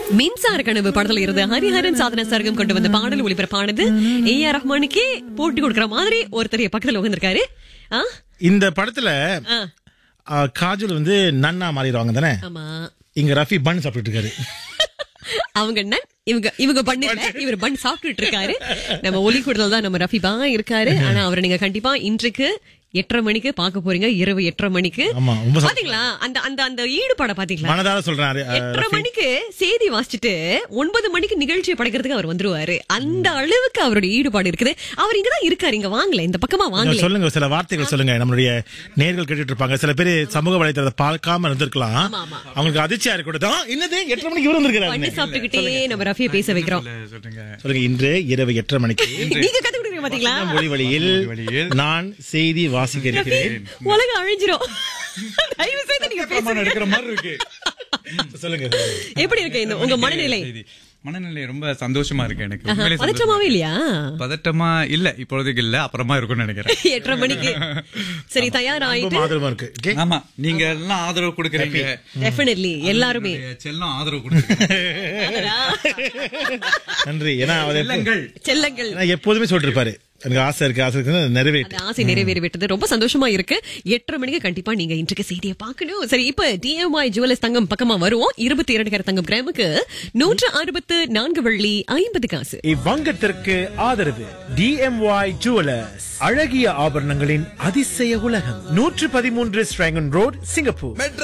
மின்சார கனவு படத்துல இருந்து ஹரிஹரன் சாதன சர்க்கம் கொண்டு வந்த பாடல் ஒளிபரப்பானது ஏ ஆர் ரஹ்மானுக்கே போட்டி கொடுக்கற மாதிரி ஒருத்தர் என் பக்கத்துல உட்கார்ந்திருக்காரு ஆ இந்த படத்துல ஆ, ஆ, காஜல் வந்து நன்னா மாறிடுவாங்க தானே ஆமா இங்க ரஃபி பன் சாப்பிட்டுட்டு இருக்காரு அவங்க நன் இவங்க இவங்க பண்ண இல்ல இவர் பன் சாப்பிட்டுட்டு இருக்காரு நம்ம ஒலி கூடல தான் நம்ம ரஃபிபா இருக்காரு ஆனா அவரை நீங்க கண்டிப்பா இன்றைக்கு எட்டரை மணிக்கு பார்க்க போறீங்க இரவு எட்டரை மணிக்கு ஆமா ரொம்ப சந்தோஷம். பாத்தீங்களா அந்த அந்த அந்த ஈடுபாட பாத்தீங்களா மனதார சொல்றாரு ஆ, எட்டரை மணிக்கு செய்தி வாசிச்சுட்டு ஒன்பது மணிக்கு நிகழ்ச்சியை படைக்கிறதுக்கு அவர் வந்துருவாரு அந்த அளவுக்கு அவருடைய ஈடுபாடு இருக்குது அவர் இங்கதான் இருக்காரு இங்க வாங்கல இந்த பக்கமா வாங்கல சொல்லுங்க சில வார்த்தைகள் சொல்லுங்க நம்மளுடைய நேர்கள் கேட்டுட்டு இருப்பாங்க சில பேர் சமூக வலைத்தளத்தை பார்க்காம இருந்திருக்கலாம் ஆமா, ஆமா. அவங்களுக்கு அதிர்ச்சியா இருக்கட்டும் இன்னது எட்டரை மணிக்கு இவரு பண்ணி வந்திருக்கிறாரு சாப்பிட்டுக்கிட்டே நம்ம ரஃபியை பேச வைக்கிறோம் சொல்லுங்க சொல்லுங்க இன்று இரவு எட்டரை மணிக்கு நீங்க கத்து கொடுக்குறீங்க பாத்தீங்களா மொழி வழியில் வழியில் நான் செய்தி வாசிக்க இருக்கிறேன் உலகம் அழிஞ்சிரும் தயவு செய்து நீங்க பேசுங்க பிரமாணம் எடுக்கிற மாதிரி இருக்கு சொல்லுங்க எப்படி இருக்கு இந்த உங்க மனநிலை செய்தி. மனநிலை ரொம்ப சந்தோஷமா இருக்கு எனக்கு ஆஹா, உண்மையிலே சந்தோஷமா பதற்றமாவே இல்லையா இருக்கு. பதட்டமா இல்ல இப்பொழுதுக்கு இல்ல அப்புறமா இருக்கும்னு நினைக்கிறேன் எட்டரை மணிக்கு சரி தயாராயிட்டு ரொம்ப ஆதரவா இருக்கு okay? ஆமா நீங்க எல்லாம் ஆதரவு கொடுக்குறீங்க டெஃபினெட்லி எல்லாருமே உங்களுடைய செல்லம் ஆதரவு கொடுக்குறீங்க நன்றி ஏன்னா அவர் எப்போ- செல்லங்கள் செல்லங்கள் ஏன்னா எப்போதுமே சொல்லிட்டு இருப்பாரு எனக்கு ஆசை இருக்கு ஆசை இருக்கு நிறைவேற்று அந்த ஆசை நிறைவேறி விட்டது ரொம்ப சந்தோஷமா இருக்கு எட்டரை மணிக்கு கண்டிப்பா நீங்க இன்றைக்கு செய்தியை பார்க்கணும் சரி இப்ப டிஎம்ஐ ஜுவல்லர்ஸ் தங்கம் பக்கமா வருவோம் இருபத்தி இரண்டு கேரட் தங்கம் கிராமுக்கு நூற்று அறுபத்து நான்கு வெள்ளி ஐம்பது காசு இவ்வங்கத்திற்கு ஆதரவு டிஎம்ஒய் ஜுவலர்ஸ் அழகிய ஆபரணங்களின் அதிசய உலகம் நூற்று பதிமூன்று ஸ்ட்ராங்கன் ரோட் சிங்கப்பூர்